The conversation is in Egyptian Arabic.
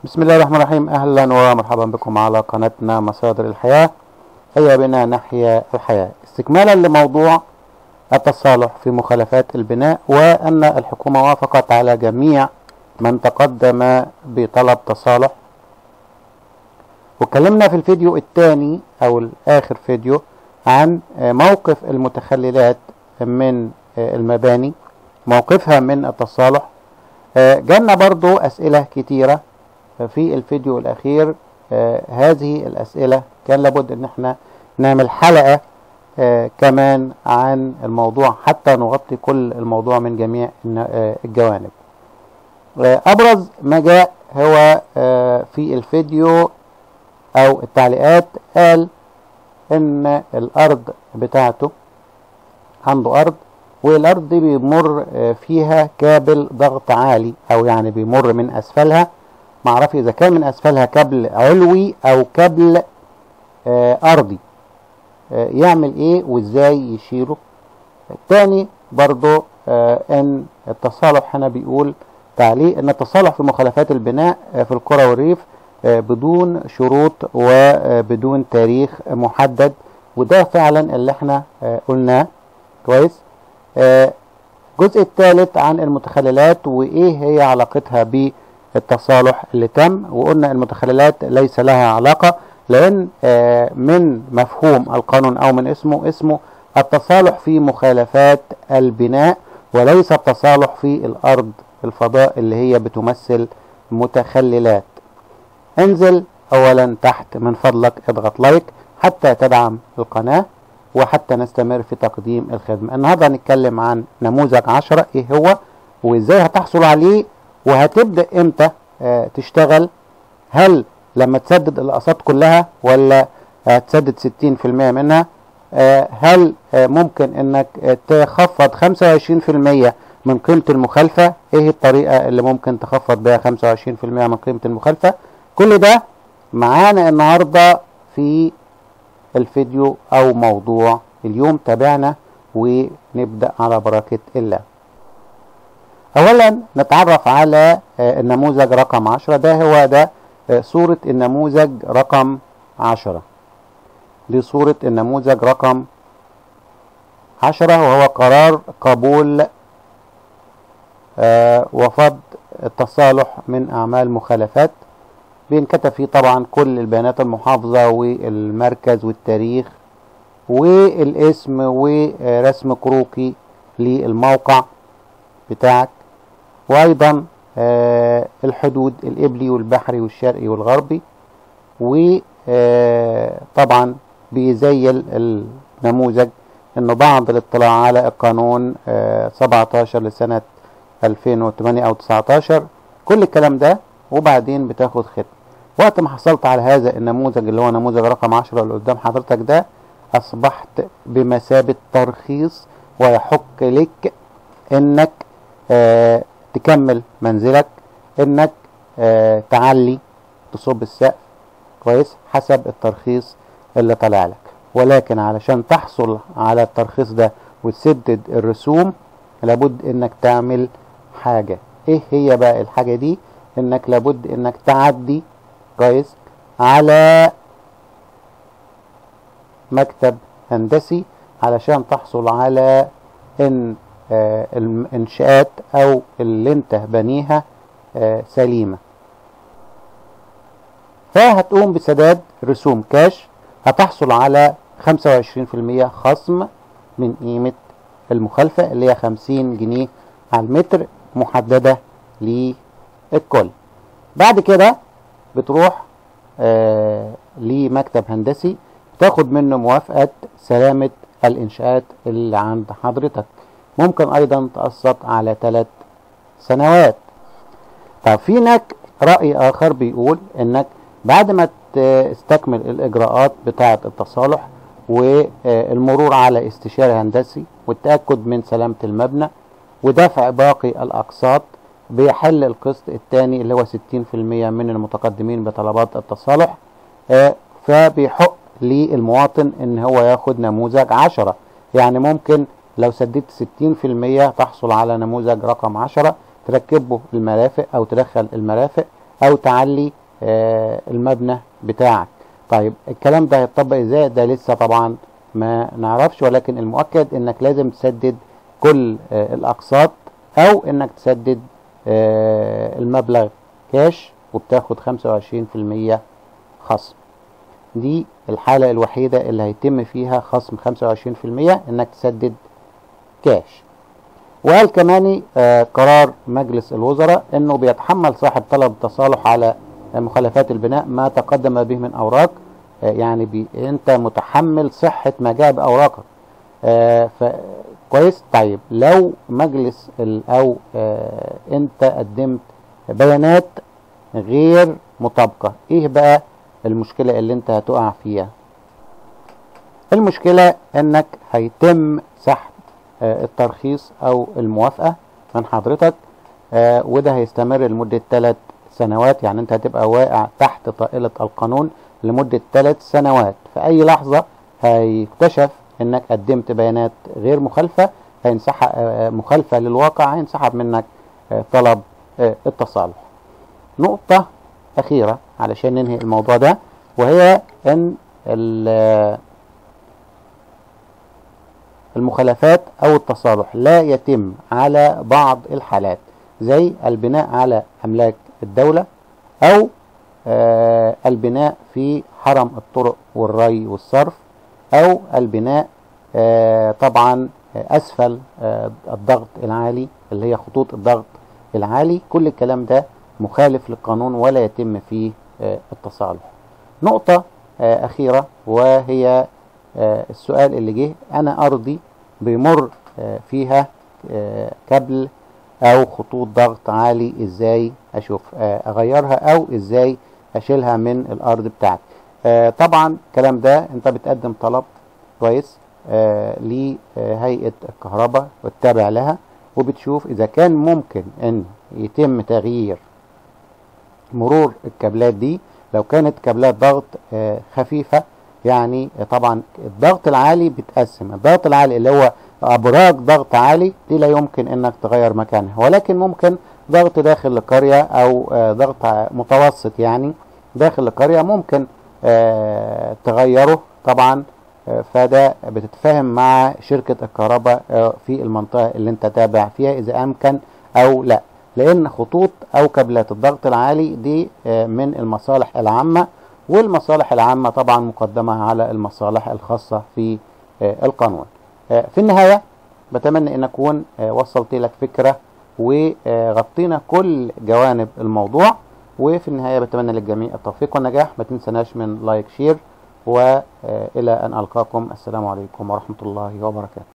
بسم الله الرحمن الرحيم اهلا ومرحبا بكم على قناتنا مصادر الحياة هيا بنا نحيا الحياة استكمالا لموضوع التصالح في مخالفات البناء وان الحكومة وافقت على جميع من تقدم بطلب تصالح واتكلمنا في الفيديو الثاني او الاخر فيديو عن موقف المتخللات من المباني موقفها من التصالح جالنا برضو اسئلة كتيرة في الفيديو الاخير آه هذه الاسئلة كان لابد ان احنا نعمل حلقة آه كمان عن الموضوع حتى نغطي كل الموضوع من جميع آه الجوانب آه ابرز ما جاء هو آه في الفيديو او التعليقات قال ان الارض بتاعته عنده ارض والارض دي بيمر آه فيها كابل ضغط عالي او يعني بيمر من اسفلها معرفش اذا كان من اسفلها كابل علوي او كابل آه ارضي آه يعمل ايه وازاي يشيله الثاني برضو آه ان التصالح هنا بيقول تعليق ان التصالح في مخالفات البناء آه في القرى والريف آه بدون شروط وبدون تاريخ محدد وده فعلا اللي احنا آه قلناه كويس آه الجزء الثالث عن المتخللات وايه هي علاقتها ب التصالح اللي تم وقلنا المتخللات ليس لها علاقة لأن من مفهوم القانون أو من اسمه اسمه التصالح في مخالفات البناء وليس التصالح في الأرض الفضاء اللي هي بتمثل متخللات انزل أولا تحت من فضلك اضغط لايك حتى تدعم القناة وحتى نستمر في تقديم الخدمة النهاردة هنتكلم عن نموذج عشرة ايه هو وازاي هتحصل عليه وهتبدأ امتى آه تشتغل هل لما تسدد الاقساط كلها ولا هتسدد ستين في المية منها آه هل آه ممكن انك تخفض خمسة وعشرين في المية من قيمة المخالفة ايه الطريقة اللي ممكن تخفض بها خمسة وعشرين في المية من قيمة المخالفة كل ده معانا النهاردة في الفيديو او موضوع اليوم تابعنا ونبدأ على بركة الله اولا نتعرف على النموذج رقم عشرة ده هو ده صورة النموذج رقم عشرة دي صورة النموذج رقم عشرة وهو قرار قبول وفض التصالح من اعمال مخالفات بينكتب فيه طبعا كل البيانات المحافظة والمركز والتاريخ والاسم ورسم كروكي للموقع بتاعك وايضا آه الحدود القبلي والبحري والشرقي والغربي وطبعا بيزيل النموذج انه بعض الاطلاع على القانون آه 17 لسنة 2008 او 19 كل الكلام ده وبعدين بتاخد ختم وقت ما حصلت على هذا النموذج اللي هو نموذج رقم 10 اللي قدام حضرتك ده اصبحت بمثابة ترخيص ويحق لك انك آه تكمل منزلك انك آه تعلي تصب السقف كويس حسب الترخيص اللي طالع لك ولكن علشان تحصل على الترخيص ده وتسدد الرسوم لابد انك تعمل حاجة ايه هي بقى الحاجة دي انك لابد انك تعدي كويس على مكتب هندسي علشان تحصل على ان آه الانشاءات او اللي انت بنيها آه سليمة فهتقوم بسداد رسوم كاش هتحصل على 25% خصم من قيمة المخالفة اللي هي 50 جنيه على المتر محددة للكل بعد كده بتروح آه لمكتب هندسي تاخد منه موافقة سلامة الانشاءات اللي عند حضرتك ممكن ايضا تقسط على ثلاث سنوات طب في هناك رأي اخر بيقول انك بعد ما تستكمل الاجراءات بتاعة التصالح والمرور على استشاري هندسي والتأكد من سلامة المبنى ودفع باقي الاقساط بيحل القسط الثاني اللي هو 60% من المتقدمين بطلبات التصالح فبيحق للمواطن ان هو ياخد نموذج 10 يعني ممكن لو سددت 60% تحصل على نموذج رقم 10 تركبه المرافق او تدخل المرافق او تعلي آه، المبنى بتاعك طيب الكلام ده هيتطبق ازاي ده لسه طبعا ما نعرفش ولكن المؤكد انك لازم تسدد كل آه، الاقساط او انك تسدد آه، المبلغ كاش وبتاخد 25% خصم دي الحالة الوحيدة اللي هيتم فيها خصم 25% انك تسدد كاش وقال كمان آه، قرار مجلس الوزراء انه بيتحمل صاحب طلب التصالح على مخالفات البناء ما تقدم به من اوراق آه، يعني بي انت متحمل صحة ما جاء باوراقك آه، ف كويس طيب لو مجلس ال- او آه، انت قدمت بيانات غير مطابقة ايه بقى المشكلة اللي انت هتقع فيها المشكلة انك هيتم سحب آه، الترخيص او الموافقة من حضرتك آه، وده هيستمر لمدة ثلاث سنوات يعني انت هتبقى واقع تحت طائلة القانون لمدة ثلاث سنوات في اي لحظة هيكتشف انك قدمت بيانات غير مخالفة هينسحب آه، مخالفة للواقع هينسحب منك آه، طلب آه، التصالح نقطة أخيرة علشان ننهي الموضوع ده وهي أن ال- المخالفات أو التصالح لا يتم على بعض الحالات زي البناء على أملاك الدولة أو آه، البناء في حرم الطرق والري والصرف أو البناء آه، طبعا آه، أسفل آه، الضغط العالي اللي هي خطوط الضغط العالي كل الكلام ده مخالف للقانون ولا يتم فيه آه، التصالح نقطة آه، أخيرة وهي آه، السؤال اللي جه أنا أرضي بيمر آه، فيها آه، كابل أو خطوط ضغط عالي إزاي أشوف آه، أغيرها أو إزاي أشيلها من الأرض بتاعتي آه، طبعا الكلام ده أنت بتقدم طلب كويس آه، لهيئة الكهرباء والتابع لها وبتشوف إذا كان ممكن أن يتم تغيير مرور الكابلات دي لو كانت كابلات ضغط آه، خفيفة يعني آه، طبعا الضغط العالي بيتقسم الضغط العالي اللي هو أبراج ضغط عالي دي لا يمكن انك تغير مكانها ولكن ممكن ضغط داخل القرية او آه، ضغط ع- متوسط يعني داخل القرية ممكن آه، تغيره طبعا آه، فده بتتفاهم مع شركة الكهرباء آه، في المنطقة اللي انت تابع فيها اذا امكن او لا لان خطوط او كابلات الضغط العالي دي آه، من المصالح العامة والمصالح العامة طبعا مقدمة على المصالح الخاصة في آه، القانون آه، في النهاية بتمنى ان اكون آه، وصلت لك فكرة وغطينا كل جوانب الموضوع وفي النهاية بتمنى للجميع التوفيق والنجاح ما تنسناش من لايك شير والى ان القاكم السلام عليكم ورحمة الله وبركاته